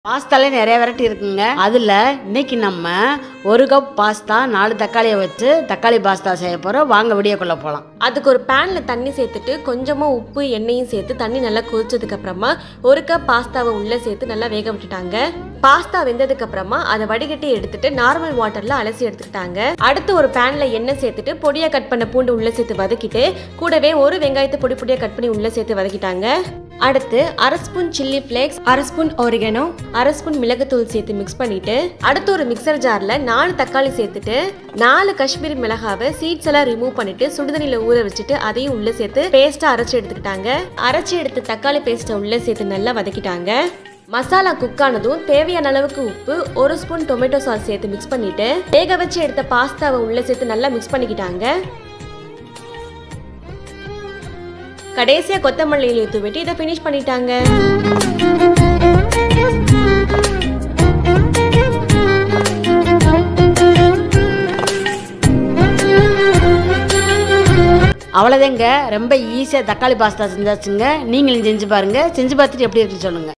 பாஸ்தாலே நிறைய வெரைட்டி இருக்குங்க அதில் இன்னைக்கு நம்ம ஒரு கப் பாஸ்தா நாலு தக்காளியை வச்சு தக்காளி பாஸ்தா செய்ய போகிறோம் வாங்க வீடியோக்குள்ளே போகலாம் அதுக்கு ஒரு பேனில் தண்ணி சேர்த்துட்டு கொஞ்சமாக உப்பு எண்ணெயும் சேர்த்து தண்ணி நல்லா கொதிச்சதுக்கு அப்புறமா ஒரு கப் பாஸ்தாவை உள்ளே சேர்த்து நல்லா வேக விட்டுட்டாங்க பாஸ்தா வெந்ததுக்கு அப்புறமா அதை வடிகட்டி எடுத்துட்டு நார்மல் வாட்டர்ல அலசி எடுத்துக்கிட்டாங்க அடுத்து ஒரு பேன்ல எண்ணெய் சேர்த்துட்டு பொடியா கட் பண்ண பூண்டு உள்ள சேர்த்து வதக்கிட்டு கூடவே ஒரு வெங்காயத்தை பொடி பொடியா கட் பண்ணி உள்ள சேர்த்து வதக்கிட்டாங்க அடுத்து அரை ஸ்பூன் சில்லி ஃப்ளேக்ஸ் அரை ஸ்பூன் ஒரிகனோ அரை ஸ்பூன் மிளகுத்தூள் சேர்த்து மிக்ஸ் பண்ணிட்டு அடுத்து ஒரு மிக்சர் ஜார்ல நாலு தக்காளி சேர்த்துட்டு நாலு காஷ்மீரி மிளகாவை சீட்ஸ் எல்லாம் ரிமூவ் பண்ணிட்டு சுடுதண்ணில ஊற வச்சுட்டு அதையும் உள்ள சேர்த்து பேஸ்டா அரைச்சு எடுத்துக்கிட்டாங்க அரைச்சு எடுத்து தக்காளி பேஸ்ட்டை உள்ள சேர்த்து நல்லா வதக்கிட்டாங்க மசாலா குக் ஆனதும் தேவையான அளவுக்கு உப்பு ஒரு ஸ்பூன் டொமேட்டோ சாஸ் சேர்த்து மிக்ஸ் பண்ணிட்டு வேக வச்சு எடுத்த பாஸ்தாவை உள்ள சேர்த்து நல்லா மிக்ஸ் பண்ணிக்கிட்டாங்க கடைசியா கொத்தமல்லி இலையை தூவிட்டு இதை ஃபினிஷ் பண்ணிட்டாங்க அவ்வளோதாங்க ரொம்ப ஈஸியாக தக்காளி பாஸ்தா செஞ்சாச்சுங்க நீங்களும் செஞ்சு பாருங்கள் செஞ்சு பார்த்துட்டு எப்படி இருக்குன்னு சொல்லுங்கள்